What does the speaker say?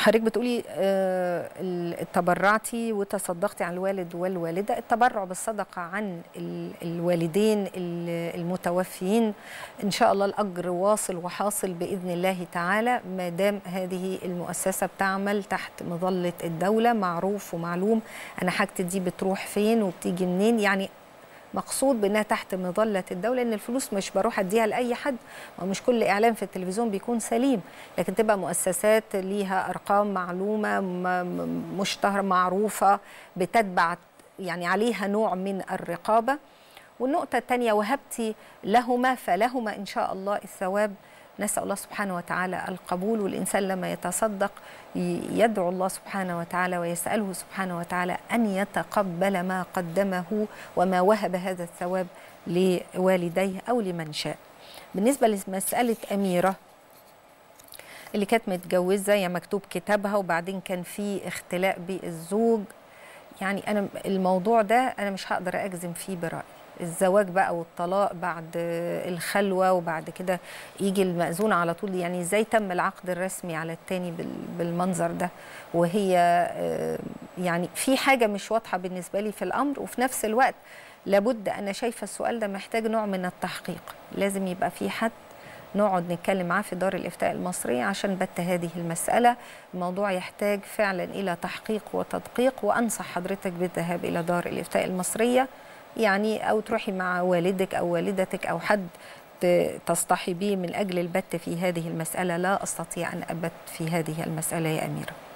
حضرتك بتقولي آه، ال- تبرعتي وتصدقتي عن الوالد والوالده التبرع بالصدقه عن ال- الوالدين ال- المتوفيين ان شاء الله الاجر واصل وحاصل باذن الله تعالى ما دام هذه المؤسسه بتعمل تحت مظله الدوله معروف ومعلوم انا حاجتي دي بتروح فين وبتيجي منين يعني مقصود بانها تحت مظله الدوله ان الفلوس مش بروح اديها لاي حد ومش كل اعلان في التلفزيون بيكون سليم لكن تبقى مؤسسات ليها ارقام معلومه م- م- مشتهره معروفه بتتبع يعني عليها نوع من الرقابه والنقطه الثانيه وهبتي لهما فلهما ان شاء الله الثواب نسال الله سبحانه وتعالى القبول والانسان لما يتصدق ي- يدعو الله سبحانه وتعالى ويساله سبحانه وتعالى ان يتقبل ما قدمه وما وهب هذا الثواب لوالديه او لمن شاء. بالنسبه لمساله اميره اللي كانت متجوزه يا مكتوب كتابها وبعدين كان في اختلاء بالزوج يعني انا الموضوع ده انا مش هقدر اجزم فيه برايي الزواج بقى والطلاق بعد الخلوه وبعد كده يجي المأذون على طول يعني ازاي تم العقد الرسمي على التاني بال- بالمنظر ده وهي آه، يعني في حاجه مش واضحه بالنسبه لي في الامر وفي نفس الوقت لابد انا شايفه السؤال ده محتاج نوع من التحقيق لازم يبقى في حد نقعد نتكلم معاه في دار الافتاء المصريه عشان بت هذه المساله الموضوع يحتاج فعلا الى تحقيق وتدقيق وانصح حضرتك بالذهاب الى دار الافتاء المصريه يعني او تروحي مع والدك او والدتك او حد ت- تصطحبيه من اجل البت في هذه المساله لا استطيع ان ابت في هذه المساله يا اميره